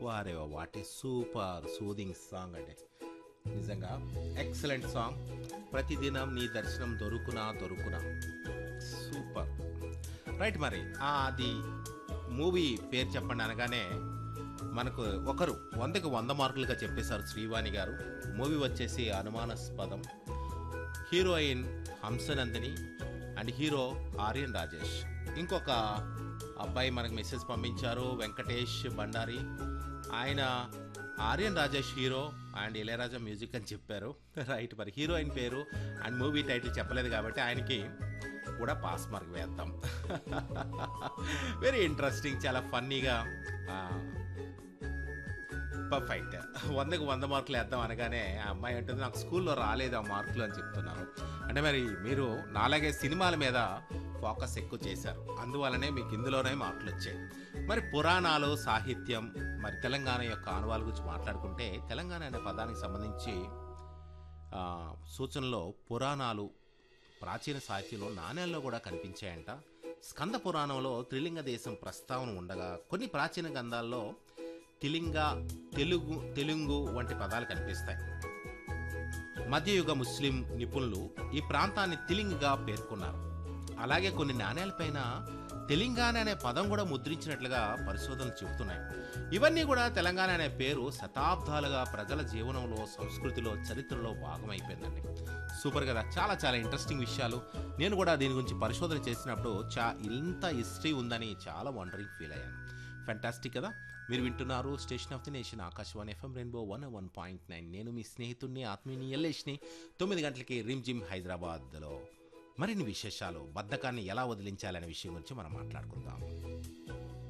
వారే what a super soothing song అండి నిజంగా ఎక్సలెంట్ సాంగ్ ప్రతిదినం నీ దర్శనం దొరుకునా దొరుకునా సూపర్ రైట్ మరి ఆ, అది మూవీ పేరు చెప్పండి అనగానే మనకు ఒకరు వందకు వంద మార్కులుగా చెప్పేశారు శ్రీవాణి గారు మూవీ వచ్చేసి అనుమానాస్పదం heroine Hamsanandini and hero Aryan Rajesh ఇంకొక అబ్బాయి మనకు మెసేజ్ పంపించారు వెంకటేష్ బండారి ఆయన Aryan Rajesh hero and Ilaiyaraaja music అని చెప్పారు రైట్ మరి హీరోయిన్ పేరు అండ్ మూవీ టైటిల్ చెప్పలేదు కాబట్టి ఆయనకి కూడా పాస్ మార్క్ వేద్దాం వెరీ ఇంట్రెస్టింగ్ చాలా ఫన్నీగా పర్ఫెక్ట్ వందకు వంద మార్కులు వేద్దాం అనగానే ఆ అమ్మాయి అంటుంది నాకు స్కూల్లో రాలేదు ఆ మార్కులు అని చెప్తున్నారు అంటే మరి మీరు నాలాగే సినిమాల మీద ఫోకస్ ఎక్కువ చేశారు అందువల్లనే మీకు ఇందులోనే మార్కులు వచ్చాయి మరి పురాణాలు సాహిత్యం మరి తెలంగాణ యొక్క ఆనవాళ్ళ గురించి మాట్లాడుకుంటే తెలంగాణ అనే పదానికి సంబంధించి ఆ, సూచనలో పురాణాలు ప్రాచీన సాహిత్యంలో నాణ్యాల్లో కూడా కనిపించాయంట స్కంద పురాణంలో త్రిలింగ దేశం ప్రస్తావన ఉండగా కొన్ని ప్రాచీన గ్రంథాల్లో తిలింగ తెలుగు తెలుగు వంటి పదాలు కనిపిస్తాయి మధ్యయుగ ముస్లిం నిపుణులు ఈ ప్రాంతాన్ని తిలింగ్గా పేర్కొన్నారు అలాగే కొన్ని నాణ్యాలపైన తెలంగాణ అనే పదం కూడా ముద్రించినట్లుగా పరిశోధనలు చెబుతున్నాయి ఇవన్నీ కూడా తెలంగాణ అనే పేరు శతాబ్దాలుగా ప్రజల జీవనంలో సంస్కృతిలో చరిత్రలో భాగమైపోయిందండి సూపర్ కదా చాలా చాలా ఇంట్రెస్టింగ్ విషయాలు నేను కూడా దీని గురించి పరిశోధన చేసినప్పుడు చా ఇంత హిస్టరీ ఉందని చాలా వండరింగ్ ఫీల్ అయ్యాను ఫ్యాంటాస్టిక్ కదా మీరు వింటున్నారు station of the nation Akashvani FM rainbow one one point nine నేను మీ స్నేహితుడిని ఆత్మీయుని ఎల్లేష్ని తొమ్మిది గంటలకి రిమ్ జిమ్ హైదరాబాద్లో మరిన్ని విశేషాలు బద్ధకాన్ని ఎలా వదిలించాలనే విషయం గురించి మనం మాట్లాడుకుందాం